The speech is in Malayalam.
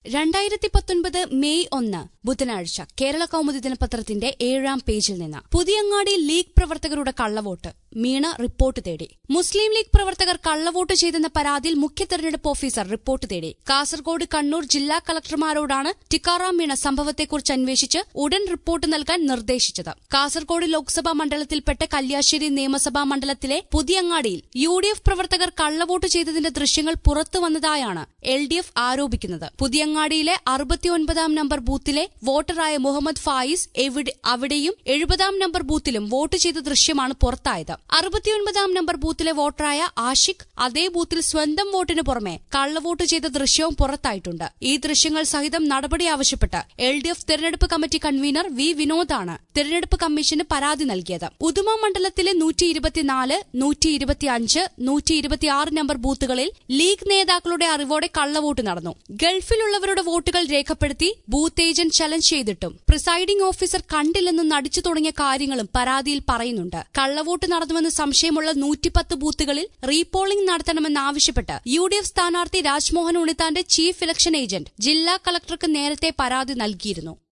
രണ്ടായിരത്തി പത്തൊൻപത് മെയ് ഒന്ന് ബുധനാഴ്ച കേരള കൗമുദി ദിനപത്രത്തിന്റെ ഏഴാം പേജിൽ നിന്ന് പുതിയങ്ങാടി ലീഗ് പ്രവർത്തകരുടെ കള്ളവോട്ട് മീണ റിപ്പോർട്ട് തേടി മുസ്ലിം ലീഗ് പ്രവർത്തകർ കള്ളവോട്ട് ചെയ്തെന്ന പരാതിയിൽ മുഖ്യ തെരഞ്ഞെടുപ്പ് ഓഫീസർ റിപ്പോർട്ട് തേടി കാസർഗോഡ് കണ്ണൂർ ജില്ലാ കളക്ടർമാരോടാണ് ടിക്കാറാം മീണ സംഭവത്തെക്കുറിച്ച് അന്വേഷിച്ച് ഉടൻ റിപ്പോർട്ട് നൽകാൻ നിർദ്ദേശിച്ചത് കാസർഗോഡ് ലോക്സഭാ മണ്ഡലത്തിൽപ്പെട്ട കല്യാശ്ശേരി നിയമസഭാ മണ്ഡലത്തിലെ പുതിയങ്ങാടിയിൽ യു ഡി എഫ് പ്രവർത്തകർ കള്ളവോട്ട് ചെയ്തതിന്റെ ദൃശ്യങ്ങൾ പുറത്തു വന്നതായാണ് എൽ ഡി എഫ് ആരോപിക്കുന്നത് പുതിയങ്ങാടിയിലെ അറുപത്തിയൊൻപതാം നമ്പർ ബൂത്തിലെ വോട്ടറായ മുഹമ്മദ് ഫായിസ് എവിടെ- അവിടെയും എഴുപതാം നമ്പർ ബൂത്തിലും വോട്ട് ചെയ്ത ദൃശ്യമാണ് പുറത്തായത് അറുപത്തിയൊൻപതാം നമ്പർ ബൂത്തിലെ വോട്ടറായ ആഷിഖ് അതേ ബൂത്തിൽ സ്വന്തം വോട്ടിന് പുറമെ കള്ളവോട്ട് ചെയ്ത ദൃശ്യവും പുറത്തായിട്ടുണ്ട് ഈ ദൃശ്യങ്ങൾ സഹിതം നടപടി ആവശ്യപ്പെട്ട് എൽ ഡി എഫ് തെരഞ്ഞെടുപ്പ് കമ്മിറ്റി കൺവീനർ വി വിനോദാണ് തെരഞ്ഞെടുപ്പ് കമ്മീഷന് പരാതി നൽകിയത് ഉദുമ മണ്ഡലത്തിലെ നൂറ്റി ഇരുപത്തിനാല് നൂറ്റി ഇരുപത്തിയഞ്ച് നൂറ്റി ഇരുപത്തിയാറ് നമ്പർ ബൂത്തുകളിൽ ലീഗ് നേതാക്കളുടെ അറിവോടെ കള്ളവോട്ട് നടന്നു ഗൾഫിലുള്ളവരുടെ വോട്ടുകൾ രേഖപ്പെടുത്തി ബൂത്ത് ഏജന്റ് ചലഞ്ച് ചെയ്തിട്ടും പ്രിസൈഡിംഗ് ഓഫീസർ കണ്ടില്ലെന്ന് നടിച്ചു തുടങ്ങിയ കാര്യങ്ങളും പരാതിയിൽ പറയുന്നുണ്ട് കള്ളവോട്ട് നടന്നുവെന്ന് സംശയമുള്ള നൂറ്റിപ്പത്ത് ബൂത്തുകളിൽ റീപോളിംഗ് നടത്തണമെന്നാവശ്യപ്പെട്ട് യു ഡി എഫ് സ്ഥാനാർത്ഥി രാജ്മോഹൻ ഉണ്ണിത്താന്റെ ചീഫ് ഇലക്ഷൻ ഏജന്റ് ജില്ലാ കളക്ടർക്ക് നേരത്തെ പരാതി നൽകിയിരുന്നു